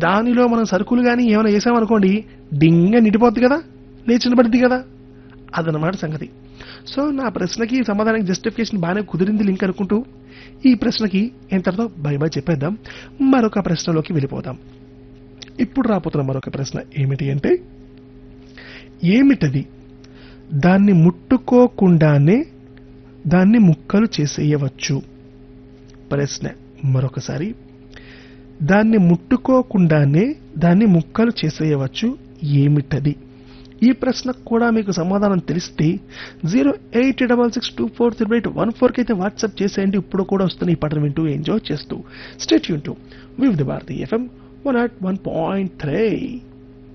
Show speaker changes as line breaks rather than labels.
దానిలో మనం సరుకులు కానీ ఏమైనా వేసామనుకోండి డింగ నిండిపోద్ది కదా లేచిన పడుద్ది కదా అదనమాట సంగతి సో నా ప్రశ్నకి సమాధానానికి జస్టిఫికేషన్ బాగానే కుదిరింది లింక్ అనుకుంటూ ఈ ప్రశ్నకి ఎంతటితో బై బై చెప్పేద్దాం మరొక ప్రశ్నలోకి వెళ్ళిపోదాం ఇప్పుడు రాబోతున్న మరొక ప్రశ్న ఏమిటి అంటే ఏమిటది దాన్ని ముట్టుకోకుండానే దాన్ని ముక్కలు చేసేయవచ్చు ప్రశ్న మరొకసారి దాన్ని ముట్టుకోకుండానే దాన్ని ముక్కలు చేసేయవచ్చు ఏమిటది ఈ ప్రశ్నకు కూడా మీకు సమాధానం తెలిస్తే zero eight double six two four three eight one ఫోర్కి అయితే వాట్సాప్ చేసేయండి ఇప్పుడు కూడా వస్తున్న ఈ పాటను వింటూ ఎంజాయ్ చేస్తూ స్టేట్ యూన్ to Vividh Bharati FM one nought one point three